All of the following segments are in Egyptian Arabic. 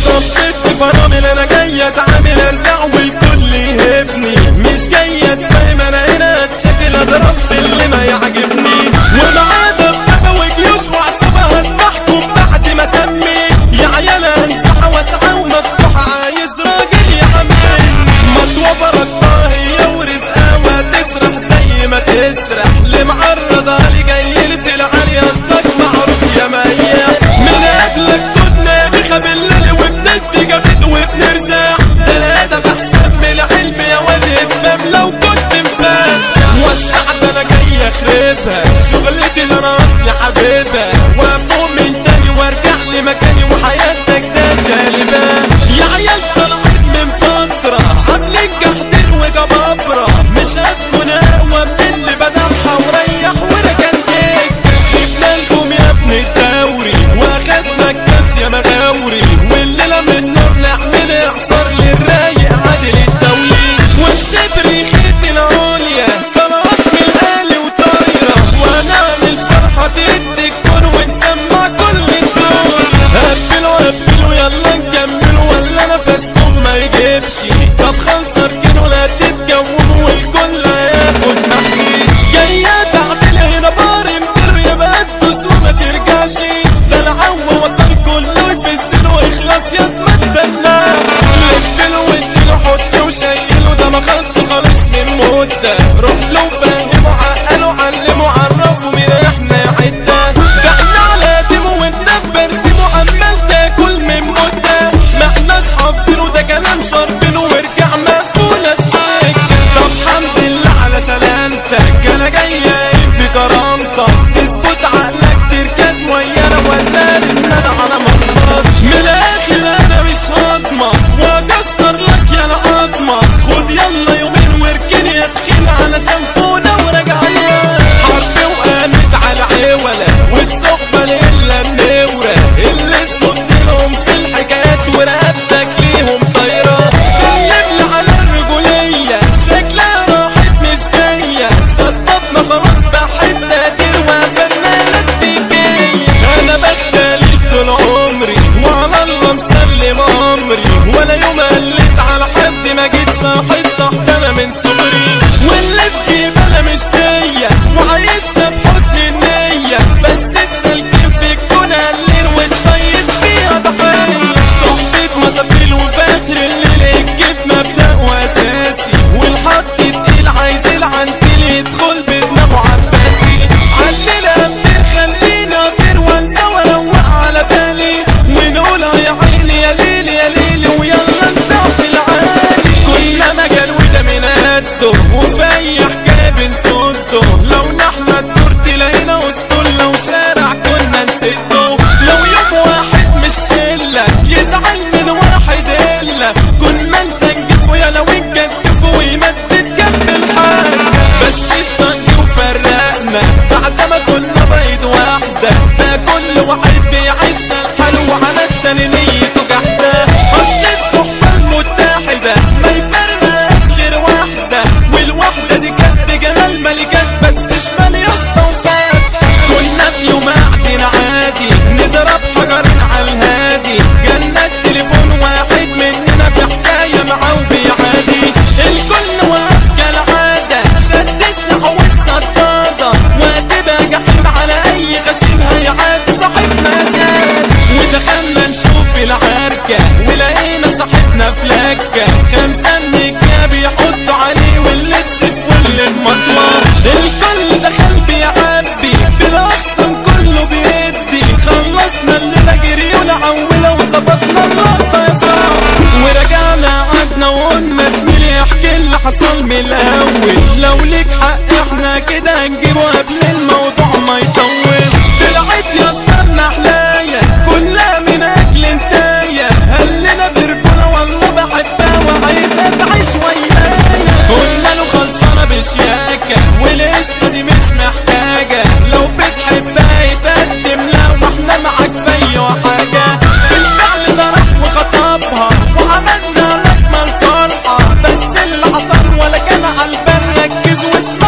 طب ست فرامل انا جاي اتعامل ارزع والكل يهبني مش جاي اتفهم انا هنا اتشكل اضرب في اللي ما يعجبني ومعايا دبابة وجيوش وعصابة هتحكم بعد ما اسمي يا عيال هنسحة واسعة ومفتوحة عايز راجل يعملني مطوبة طاهية ورزقها وهتسرح زي ما تسرح اللي معرض علي جاي لي في العالي اصلك معروف يا ميا من قبلك كنا بخبل الليل وبندي جامد وبنرزاح ده الهدف احسن من العلم يا واد افهم لو كنت مفتح وسعت انا جاي اخربها شغلتي ده انا اصلي حبيبها وافوق من تاني وارجع لمكاني وحياتك ده شالبها يا عيال طلعت من فترة عاملين جحدين وجبابرة مش هتكون اقوى من اللي بدعها وريح وركنتك سيبنا لكم يا ابن الدوري واخدنا الكاس يا مغاوري والليلة من نور نعمل اعصار للرايق عادل الدولي وبشبري خيط العليا طلعت من الآلي وطايرة وهنعمل فرحة تدي الكون ونسمع كل الدور هبلوا هبلوا يلا نكملوا ولا نفسكم ما يجيبش طب خلص اركنوا لا تتكوموا والكل هياخد محشي جاية تعمل هنا بار امتر يا بقدس وما ترجعش ده العو وصل كله يفسل ويخلص يا ما تدلعش لفله واديله حط وشيله ده ما خلص خالص من مدة روح له فهمه عقله علمه عرفه مين احنا يا عدة ده احنا على ديمه وانت في برسيمه عمال تاكل من مدة ما احناش حافظينه ده كلام شاربينه وارجع مقفولة السكة طب الحمد لله على سلامتك انا جاي قايم في كرامتك تظبط عقلك تركز ويانا ولا نتنادى على مطلب من الاخر انا مش هضمك واكسر لك يا القطمة خد يلا يومين واركن يا تخين علشان فونا وراجعين حرب وقامت على عولة والصحبة ليلة منورة اللي صدت لهم في الحكايات ورقبتك ليهم طايرة سلم لي على الرجولية شكلها راحت مش جاية شطبنا خلاص بحت تقدير وفنانة تيجية انا بختليك طول عمري وعلى الله مسلم امري ولا يوم قلت على حد ما جيت صاحب صاحب انا من صغري واللي في جيبي انا مش ليا وعايشها بحسن النية بس السلكين في الكون قليل والطيب فيها ضحية صحبة مسافيل وفي اخر الليل الكيف مبدأ واساسي والحط تقيل عايز العنتيل يدخل بدماغه عباسي علينا أمير خلينا أطير وانسى واروق على بالي ونقول يا عيني يا ليل يا ليل ويلا نسع في العالي كنا مجال وده من قده وفي أي حكاية بنصده لو نحنا الدور تلاقينا اسطول لو شارع كنا نسده لو يوم واحد مش شلة يزعل من واحد إلا كنا نسجفه يا لو نكتفه ويمدد جنب الحاج بس اشتنجي وفرقنا بعد ما كنا بيض واحدة ده كل واحد بيعيش الحال وعلى التاني نيته جحدة أصل الصحبة المتحدة ما يفرقش غير واحدة والواحدة دي كانت بجمال ملكات بس شمال يا اسطى وفات كنا في يوم قاعدين عادي نضرب حجرين على الهادي جالنا التليفون واحد مننا في حكاية معاه وبيعادي الكل واقف كالعادة شد سلاحه والصدادة وهتبقى جحيم على أي غشيم هيعادي صاحبنا زاد ودخلنا نشوف العركة ولقينا صاحبنا في لكة خمسة النجا بيحطوا عليه واللبس في كل المطوة الكل دخل بيعبي في الأقسم كله بيدي خلصنا الليلة جري ونعولة وظبطنا اللقطة يا صاحبي ورجعنا قعدنا وقلنا زميلي احكي اللي حصل من الأول لو ليك حق احنا كده هنجيبه قبل الموضوع ما يطول طلعت يا اسطى حلاية كلها من أجل انتاية هلنا برجولة والله بحبها وعايزة تعيش ويايا قلنا له خلصانة بشياكة ولسه دي مش محتاجة لو بتحبها يتقدم لها واحنا معاك في أي حاجة بالفعل ده راح وخطبها وعملنا لك الفرحة بس اللي حصل ولا كان عالبال ركز واسمع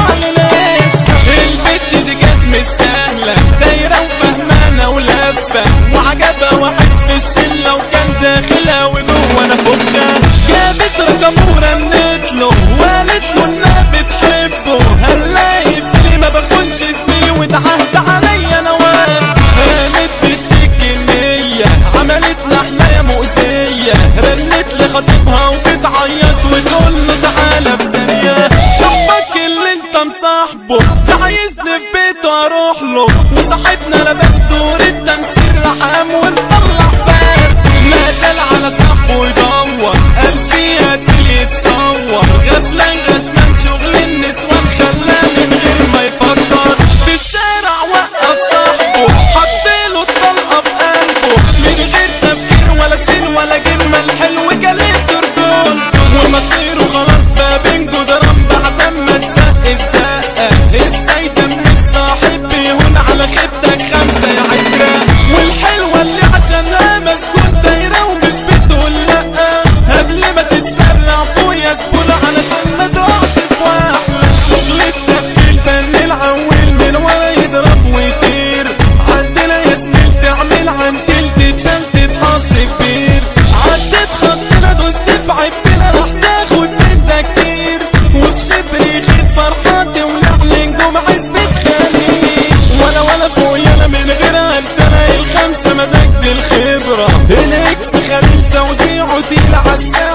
صاحبنا لبس دور التمثيل رحم ونطلع فات ما زال على صاحبه يدور قال فيها تلي يتصور غفلان غشمان شغل النسوان خلاه من غير ما يفكر في الشارع وقف صاحبه حطيله الطلقه في قلبه من غير تفكير ولا سين ولا جمه الحلو كلمته رجول ومصيره خلاص بقى بين جدران بعد ما تزق الزقه ازاي دم الصاحب بيهون على خيبتك خمسه يا عترة والحلوه اللي عشانها مسكون دايره ومش بتقول لا قبل ما تتسرع فوق يا زبون علشان ما تقعش في واحده شغل التقفيل فن العويل من ورا يضرب ويطير عندنا يا زميل تعمل عن تلت تشال تتحط في بير عدت خطنا دوست في عبنا راح تاخد منك كتير وبشبري خد فرحاتي ولعل نجوم عزبة خليل ولا ولا فوقينا من غير انتنا الخمسة مزاج دي الخبرة الاكس خليل توزيعه تقيل عالساعة